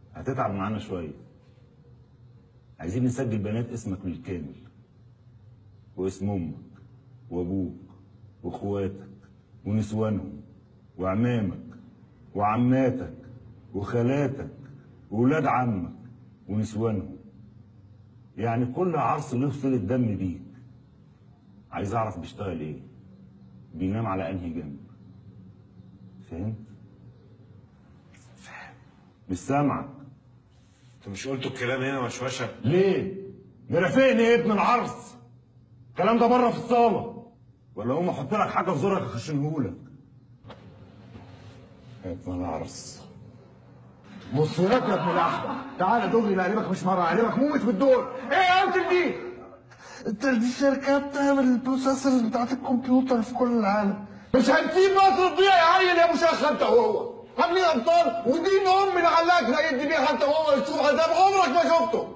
هتتعب معانا شويه عايزين نسجل بيانات اسمك بالكامل واسم امك وابوك واخواتك ونسوانهم وعمامك وعماتك وخالاتك وولاد عمك ونسوانهم يعني كل عرس له صلة دم بيك عايز اعرف بيشتغل ايه بينام على انهي جنب فهمت فاهم مش سامعك انت مش قلتوا الكلام هنا وشوشه ليه مرافقني ايه ابن العرس الكلام ده بره في الصاله ولا اقوم احط لك حاجه في زورك اخشنهولك يا ابن العرس بص هناك يا ابن الاحمر تعالى دغري لقلبك مش مره قلبك موت في الدور ايه يا انت دي انت دي شركة بتعمل البروسيسورز بتاعت الكمبيوتر في كل العالم مش هنسيب مصر تضيع يا عيل يا مشخ انت وهو عاملين ابطال ودين امي لعلك يدي بيها انت وهو تشوف عذاب عمرك ما شفته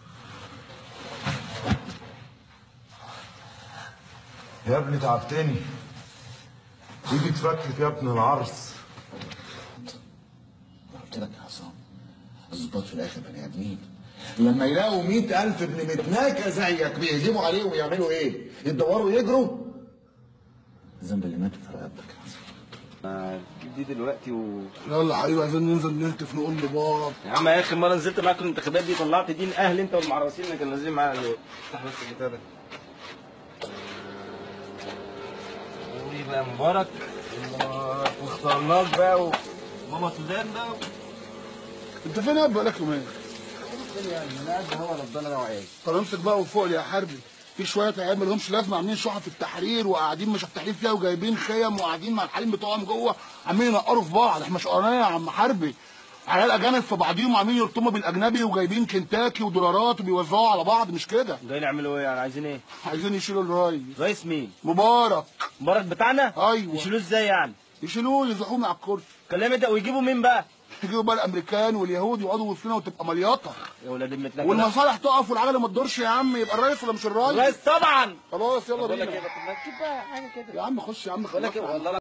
يا ابني تعبتني تيجي تفكك يا ابن العرس قلت لك يا عصام الظباط في الاخر بني ادمين لما يلاقوا مئة ألف ابن متناكة زيك بيهجموا عليهم يعملوا إيه؟ يدوروا يجروا؟ الذنب اللي ماتوا في رقبتك يا عصام دي دلوقتي و... يلا يا حبيبي عايزين ننزل نهتف نقول لبابا يا عم اخر مره نزلت معاكم الانتخابات دي طلعت دين اهل انت والمعرسين اللي كانوا نازلين معايا دول افتح بس البتاع ده قولي بقى مبارك مبارك واخترناك بقى وماما سوزان بقى انت فين يا بقالك يومين يعني انا قاعد هو ربنا انا وعيالي طب امسك بقى وفوق لي يا حربي في شويه عيال مالهمش لازمه عاملين شقه في التحرير وقاعدين مش التحرير فيها وجايبين خيم وقاعدين مع الحريم بتوعهم جوه عاملين ينقروا في بعض احنا مش قرنيه يا عم حربي عيال اجانب في بعضيهم وعاملين يرطموا بالاجنبي وجايبين كنتاكي ودولارات وبيوزعوا على بعض مش كده جايين يعملوا ايه يعني عايزين ايه؟ عايزين يشيلوا الريس رئيس مين؟ مبارك مبارك بتاعنا؟ أيوة. يشيلوه ازاي يعني؟ يشيلوه يزحوه من على الكرسي كلام ده ويجيبوا مين بقى؟ يجيبوا بقى الامريكان واليهود يقعدوا وسطنا وتبقى مليطه يا ولاد المتنكه والمصالح تقف والعجله ما تدورش يا عم يبقى الرئيس ولا مش الرئيس رئيس طبعا خلاص يلا بقول لك بينا ايه بقى ما تجيب بقى حاجه كده يا عم خش يا عم بقول لك خلصنا ايه والله